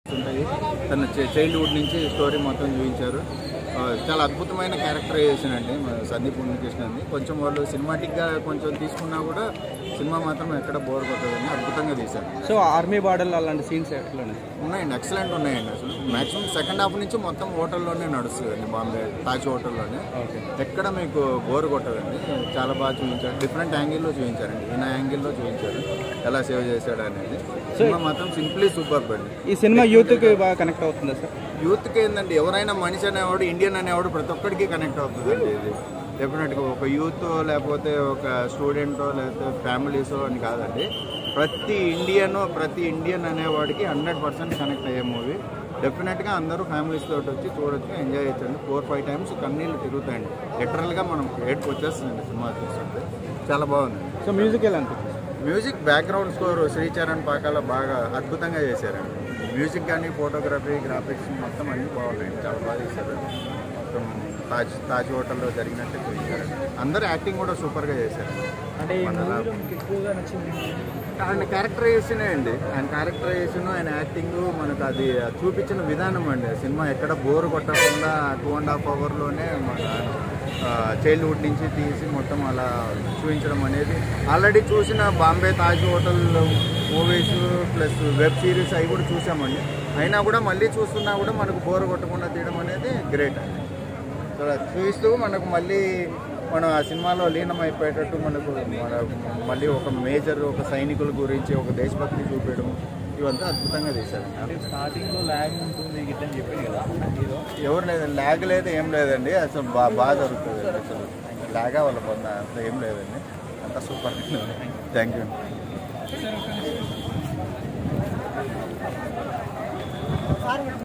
ఉంటాయి తన చైల్డ్హుడ్ నుంచి స్టోరీ మొత్తం చూపించారు ఆ, చాలా అద్భుతమైన క్యారెక్టరైజేషన్ అండి మన సందీప్ ఉన్నకృష్ణ అండి కొంచెం వాళ్ళు సినిమాటిక్గా కొంచెం తీసుకున్నా కూడా సినిమా మాత్రం ఎక్కడ బోర్ కొట్టదని అద్భుతంగా తీశారు సో ఆర్మీ బార్డర్లో అలాంటి సీన్స్ ఎట్లా ఉన్నాయి ఉన్నాయండి ఎక్సలెంట్ ఉన్నాయండి అసలు మాక్సిమం సెకండ్ హాఫ్ నుంచి మొత్తం హోటల్లోనే నడుస్తుందండి బాంబే తాజ్ హోటల్లోనే ఓకే ఎక్కడ మీకు బోర్ కొట్టదండి చాలా బాగా చూపించారు డిఫరెంట్ యాంగిల్లో చూపించారండి ఈయన యాంగిల్లో చూపించారు ఎలా సేవ్ చేశాడు అనేది సినిమా మాత్రం సింప్లీ సూపర్ అండి ఈ సినిమా యూత్కి బాగా కనెక్ట్ అవుతుందా సార్ యూత్కి ఏంటంటే ఎవరైనా మనిషి అనేవాడు ఇండియన్ అనేవాడు ప్రతి ఒక్కడికి కనెక్ట్ అవుతుందండి ఇది డెఫినెట్గా ఒక యూత్ లేకపోతే ఒక స్టూడెంటో లేకపోతే ఫ్యామిలీసో అని కాదండి ప్రతి ఇండియన్ ప్రతి ఇండియన్ అనేవాడికి హండ్రెడ్ పర్సెంట్ కనెక్ట్ అయ్యే మూవీ డెఫినెట్గా అందరూ ఫ్యామిలీస్ తోటి వచ్చి చూడొచ్చు ఎంజాయ్ చేయొచ్చండి ఫోర్ ఫైవ్ టైమ్స్ కన్నీళ్ళు తిరుగుతాయండి లిటరల్గా మనం ఏడుపు వచ్చేస్తుందండి సినిమా చూస్తుంటే చాలా బాగుంది సో మ్యూజిక్ ఎలా అనిపిస్తుంది music background score Sricharan Pakala బాగా అద్భుతంగా చేశారండి మ్యూజిక్ కానీ ఫోటోగ్రఫీ గ్రాఫిక్స్ మొత్తం అన్నీ బాగున్నాయండి చాలా బాగా చేశారు మొత్తం తాజ్ తాజ్ హోటల్లో జరిగినట్టు చూపించారండి అందరూ యాక్టింగ్ కూడా సూపర్గా చేశారు అంటే ఈ మూవీలో మీకు ఎక్కువగా నచ్చింది ఆయన క్యారెక్టరైజేషనే అండి ఆయన క్యారెక్టరైజేషన్ ఆయన యాక్టింగ్ మనకు అది చూపించిన విధానం అండి సినిమా ఎక్కడ బోర్ కొట్టకుండా టూ అండ్ హాఫ్ అవర్లోనే మన చైల్డ్హుడ్ నుంచి తీసి మొత్తం అలా చూపించడం అనేది ఆల్రెడీ చూసిన Bombay Taj hotel movies plus web series అవి కూడా చూసామండి అయినా కూడా మళ్ళీ చూస్తున్నా కూడా మనకు బోర్ కొట్టకుండా తీయడం అనేది గ్రేట్ అండి సో అది చూపిస్తూ మనకు మళ్ళీ మనం ఆ సినిమాలో లీనమైపోయేటట్టు మనకు మన మళ్ళీ ఒక మేజర్ ఒక సైనికుల గురించి ఒక దేశభక్తి చూపించడం ఇవంతా అద్భుతంగా తీశారు అంటే స్టార్టింగ్ లో ల్యాగ్ ఉంటుంది గిట్ల అని చెప్పింది కదా హీరో ఎవరు లేదు ల్యాగ్ లేదు ఏం లేదండి అసలు బాగా బాగా జరుగుతుంది అసలు ల్యాగా వాళ్ళ పొంద అంత ఏం లేదండి అంతా సూపర్ థ్యాంక్ యూ